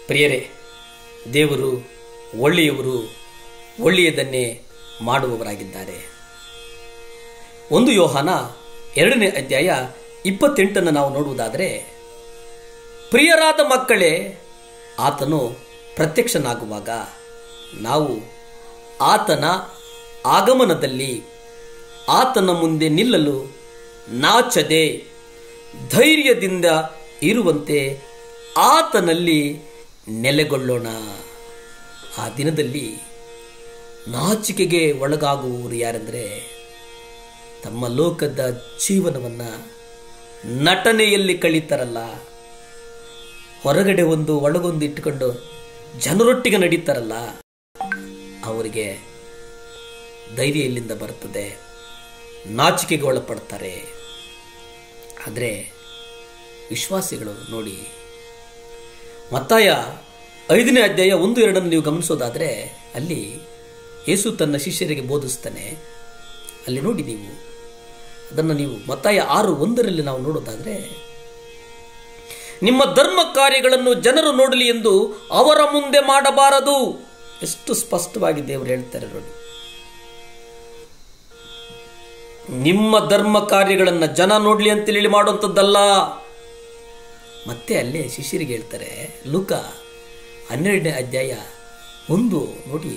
ಪ್ರಿಯರೇ ದೇವರು ಒಳ್ಳೆಯವರು ಒಳ್ಳೆಯದನ್ನೇ ಮಾಡುವವರಾಗಿದ್ದಾರೆ ಒಂದು ಯೋಹಾನ ಎರಡನೇ ಅಧ್ಯಾಯ ಇಪ್ಪತ್ತೆಂಟನ್ನು ನಾವು ನೋಡುವುದಾದರೆ ಪ್ರಿಯರಾದ ಮಕ್ಕಳೇ ಆತನು ಪ್ರತ್ಯಕ್ಷನಾಗುವಾಗ ನಾವು ಆತನ ಆಗಮನದಲ್ಲಿ ಆತನ ಮುಂದೆ ನಿಲ್ಲಲು ನಾಚದೆ ಧೈರ್ಯದಿಂದ ಇರುವಂತೆ ಆತನಲ್ಲಿ ನೆಲೆಗೊಳ್ಳೋಣ ಆ ದಿನದಲ್ಲಿ ನಾಚಿಕೆಗೆ ಒಳಗಾಗುವವರು ಯಾರೆಂದರೆ ತಮ್ಮ ಲೋಕದ ಜೀವನವನ್ನು ನಟನೆಯಲ್ಲಿ ಕಳೀತಾರಲ್ಲ ಹೊರಗಡೆ ಒಂದು ಒಳಗೊಂದು ಇಟ್ಟುಕೊಂಡು ಜನರೊಟ್ಟಿಗೆ ನಡೀತಾರಲ್ಲ ಅವರಿಗೆ ಧೈರ್ಯ ಎಲ್ಲಿಂದ ಬರ್ತದೆ ನಾಚಿಕೆಗೆ ಒಳಪಡ್ತಾರೆ ಆದರೆ ವಿಶ್ವಾಸಿಗಳು ನೋಡಿ ಮತ್ತಾಯ ಐದನೇ ಅಧ್ಯಾಯ ಒಂದು ಎರಡನ್ನು ನೀವು ಗಮನಿಸೋದಾದರೆ ಅಲ್ಲಿ ಯೇಸು ತನ್ನ ಶಿಷ್ಯರಿಗೆ ಬೋಧಿಸ್ತಾನೆ ಅಲ್ಲಿ ನೋಡಿ ನೀವು ಅದನ್ನು ನೀವು ಮತ್ತಾಯ ಆರು ಒಂದರಲ್ಲಿ ನಾವು ನೋಡೋದಾದರೆ ನಿಮ್ಮ ಧರ್ಮ ಕಾರ್ಯಗಳನ್ನು ಜನರು ನೋಡಲಿ ಎಂದು ಅವರ ಮುಂದೆ ಮಾಡಬಾರದು ಎಷ್ಟು ಸ್ಪಷ್ಟವಾಗಿ ದೇವರು ಹೇಳ್ತಾರೆ ನೋಡಿ ನಿಮ್ಮ ಧರ್ಮ ಕಾರ್ಯಗಳನ್ನು ಜನ ನೋಡ್ಲಿ ಅಂತೇಳಿ ಮಾಡುವಂಥದ್ದಲ್ಲ ಮತ್ತೆ ಅಲ್ಲೇ ಶಿಷ್ಯರಿಗೆ ಹೇಳ್ತಾರೆ ಲೂಕ ಹನ್ನೆರಡನೇ ಅಧ್ಯಾಯ ಒಂದು ನೋಡಿ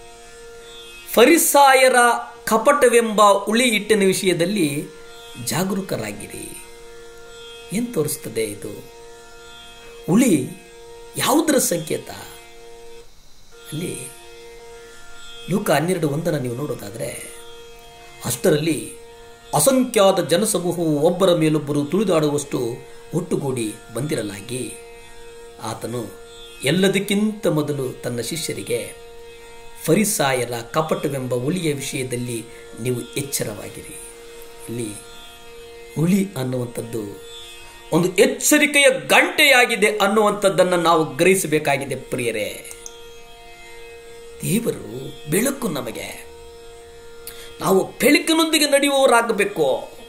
ಫರಿಸಾಯರ ಕಪಟವೆಂಬ ಉಳಿ ಇಟ್ಟಿನ ವಿಷಯದಲ್ಲಿ ಜಾಗರೂಕರಾಗಿರಿ ಏನು ತೋರಿಸ್ತದೆ ಇದು ಉಳಿ ಯಾವುದರ ಸಂಕೇತ ಅಲ್ಲಿ ಲೂಕ ಹನ್ನೆರಡು ಒಂದನ್ನು ನೀವು ನೋಡೋದಾದರೆ ಅಷ್ಟರಲ್ಲಿ ಅಸಂಖ್ಯಾತ ಜನಸಮೂಹವು ಒಬ್ಬರ ಮೇಲೊಬ್ಬರು ತುಳಿದಾಡುವಷ್ಟು ಒಟ್ಟುಗೂಡಿ ಬಂದಿರಲಾಗಿ ಆತನು ಎಲ್ಲದಕ್ಕಿಂತ ಮೊದಲು ತನ್ನ ಶಿಷ್ಯರಿಗೆ ಫರಿಸಾಯರ ಕಪಟವೆಂಬ ಹುಲಿಯ ವಿಷಯದಲ್ಲಿ ನೀವು ಎಚ್ಚರವಾಗಿರಿ ಇಲ್ಲಿ ಹುಲಿ ಅನ್ನುವಂಥದ್ದು ಒಂದು ಎಚ್ಚರಿಕೆಯ ಗಂಟೆಯಾಗಿದೆ ಅನ್ನುವಂಥದ್ದನ್ನು ನಾವು ಗ್ರಹಿಸಬೇಕಾಗಿದೆ ಪ್ರಿಯರೇ ದೇವರು ಬೆಳಕು ನಮಗೆ ನಾವು ಬೆಳಕಿನೊಂದಿಗೆ ನಡೆಯುವವರಾಗಬೇಕು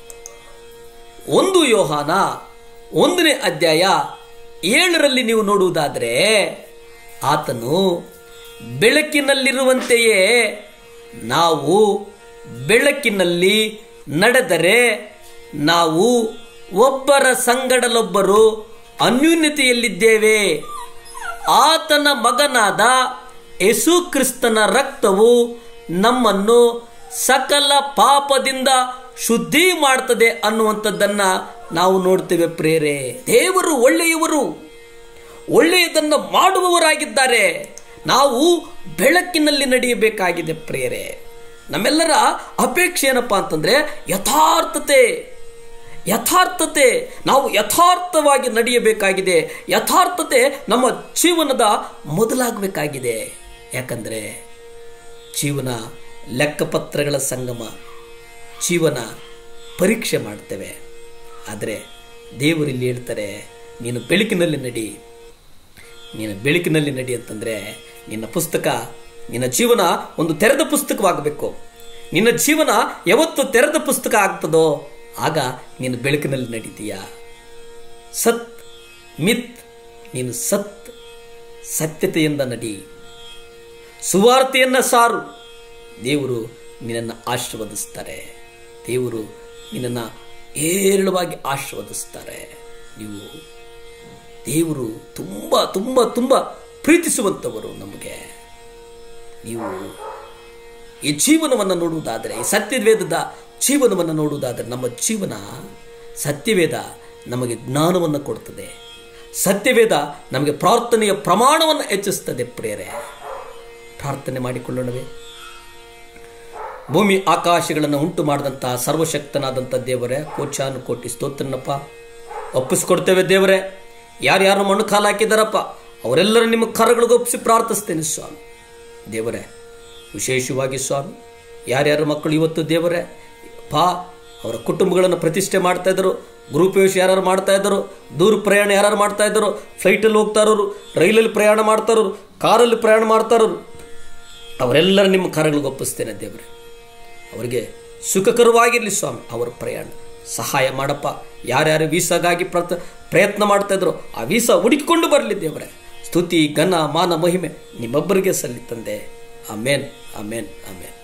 ಒಂದು ಯೋಹಾನ ಒಂದನೇ ಅಧ್ಯಾಯ ಏಳರಲ್ಲಿ ನೀವು ನೋಡುವುದಾದರೆ ಆತನು ಬೆಳಕಿನಲ್ಲಿರುವಂತೆಯೇ ನಾವು ಬೆಳಕಿನಲ್ಲಿ ನಡೆದರೆ ನಾವು ಒಬ್ಬರ ಸಂಗಡಲೊಬ್ಬರು ಅನ್ಯೂನ್ಯತೆಯಲ್ಲಿದ್ದೇವೆ ಆತನ ಮಗನಾದ ಯೇಸು ಕ್ರಿಸ್ತನ ರಕ್ತವು ನಮ್ಮನ್ನು ಸಕಲ ಪಾಪದಿಂದ ಶುದ್ಧಿ ಮಾಡ್ತದೆ ಅನ್ನುವಂಥದ್ದನ್ನ ನಾವು ನೋಡ್ತೇವೆ ಪ್ರೇರೆ ದೇವರು ಒಳ್ಳೆಯವರು ಒಳ್ಳೆಯದನ್ನು ಮಾಡುವವರಾಗಿದ್ದಾರೆ ನಾವು ಬೆಳಕಿನಲ್ಲಿ ನಡೆಯಬೇಕಾಗಿದೆ ಪ್ರೇರೆ ನಮ್ಮೆಲ್ಲರ ಅಪೇಕ್ಷೆ ಏನಪ್ಪಾ ಅಂತಂದ್ರೆ ಯಥಾರ್ಥತೆ ಯಥಾರ್ಥತೆ ನಾವು ಯಥಾರ್ಥವಾಗಿ ನಡೆಯಬೇಕಾಗಿದೆ ಯಥಾರ್ಥತೆ ನಮ್ಮ ಜೀವನದ ಮೊದಲಾಗಬೇಕಾಗಿದೆ ಯಾಕಂದರೆ ಜೀವನ ಲೆಕ್ಕಪತ್ರಗಳ ಸಂಗಮ ಜೀವನ ಪರೀಕ್ಷೆ ಮಾಡ್ತೇವೆ ಆದರೆ ದೇವರಿಲ್ಲಿ ಹೇಳ್ತಾರೆ ನೀನು ಬೆಳಕಿನಲ್ಲಿ ನಡಿ ನೀನು ಬೆಳಕಿನಲ್ಲಿ ನಡಿ ಅಂತಂದರೆ ನಿನ್ನ ಪುಸ್ತಕ ನಿನ್ನ ಜೀವನ ಒಂದು ತೆರೆದ ಪುಸ್ತಕವಾಗಬೇಕು ನಿನ್ನ ಜೀವನ ಯಾವತ್ತು ತೆರೆದ ಪುಸ್ತಕ ಆಗ್ತದೋ ಆಗ ನೀನು ಬೆಳಕಿನಲ್ಲಿ ನಡೀತೀಯ ಸತ್ ಮಿತ್ ನೀನು ಸತ್ ಸತ್ಯತೆಯಿಂದ ನಡಿ ಸುವಾರ್ತೆಯನ್ನ ಸಾರು ದೇವರು ನಿನ್ನನ್ನು ಆಶೀರ್ವದಿಸ್ತಾರೆ ದೇವರು ನಿನ್ನನ್ನು ಹೇರಳವಾಗಿ ಆಶೀರ್ವದಿಸ್ತಾರೆ ನೀವು ದೇವರು ತುಂಬ ತುಂಬ ತುಂಬ ಪ್ರೀತಿಸುವಂಥವರು ನಮಗೆ ನೀವು ಈ ಜೀವನವನ್ನು ನೋಡುವುದಾದರೆ ಈ ಸತ್ಯವೇದದ ಜೀವನವನ್ನು ನೋಡುವುದಾದರೆ ನಮ್ಮ ಜೀವನ ಸತ್ಯವೇದ ನಮಗೆ ಜ್ಞಾನವನ್ನು ಕೊಡುತ್ತದೆ ಸತ್ಯವೇದ ನಮಗೆ ಪ್ರಾರ್ಥನೆಯ ಪ್ರಮಾಣವನ್ನು ಹೆಚ್ಚಿಸ್ತದೆ ಪ್ರೇರೆ ಪ್ರಾರ್ಥನೆ ಮಾಡಿಕೊಳ್ಳೋಣವೇ ಭೂಮಿ ಆಕಾಶಗಳನ್ನು ಉಂಟು ಮಾಡಿದಂತಹ ಸರ್ವಶಕ್ತನಾದಂಥ ದೇವರೇ ಕೋಚಾನು ಕೋಟಿ ಸ್ತೋತ್ರನಪ್ಪ ಒಪ್ಪಿಸ್ಕೊಡ್ತೇವೆ ದೇವರೇ ಯಾರ್ಯಾರು ಮಣ್ಣು ಕಾಲು ಹಾಕಿದಾರಪ್ಪ ಅವರೆಲ್ಲರೂ ನಿಮ್ಮ ಕರಗಳಿಗೆ ಒಪ್ಪಿಸಿ ಪ್ರಾರ್ಥಿಸ್ತೇನೆ ಸ್ವಾಮಿ ದೇವರೇ ವಿಶೇಷವಾಗಿ ಸ್ವಾಮಿ ಯಾರ್ಯಾರ ಮಕ್ಕಳು ಇವತ್ತು ದೇವರೇ ಪಾ ಅವರ ಕುಟುಂಬಗಳನ್ನು ಪ್ರತಿಷ್ಠೆ ಮಾಡ್ತಾ ಇದ್ದರು ಗ್ರೂಪೇಶ್ ಯಾರು ಮಾಡ್ತಾ ಇದ್ದರು ದೂರ ಪ್ರಯಾಣ ಯಾರು ಮಾಡ್ತಾ ಇದ್ದರು ಫ್ಲೈಟಲ್ಲಿ ಹೋಗ್ತಾ ಇರೋರು ರೈಲಲ್ಲಿ ಪ್ರಯಾಣ ಮಾಡ್ತಾ ಇರೋರು ಕಾರಲ್ಲಿ ಪ್ರಯಾಣ ಮಾಡ್ತಾ ಇರೋರು ಅವರೆಲ್ಲರ ನಿಮ್ಮ ಕರಗಳಿಗೆ ಒಪ್ಪಿಸ್ತೇನೆ ದೇವರೇ ಅವರಿಗೆ ಸುಖಕರವಾಗಿರಲಿ ಸ್ವಾಮಿ ಅವರ ಪ್ರಯಾಣ ಸಹಾಯ ಮಾಡಪ್ಪ ಯಾರ್ಯಾರು ವೀಸಾಗಾಗಿ ಪ್ರತ ಪ್ರಯತ್ನ ಮಾಡ್ತಾ ಇದ್ರು ಆ ವೀಸಾ ಹುಡುಕಿಕೊಂಡು ಬರಲಿ ದೇವರೇ ಸ್ತುತಿ ಘನ ಮಾನ ಮಹಿಮೆ ನಿಮ್ಮೊಬ್ಬರಿಗೆ ಸಲ್ಲಿ ತಂದೆ ಅಮೇನ್ ಅಮೇನ್ ಅಮೇನ್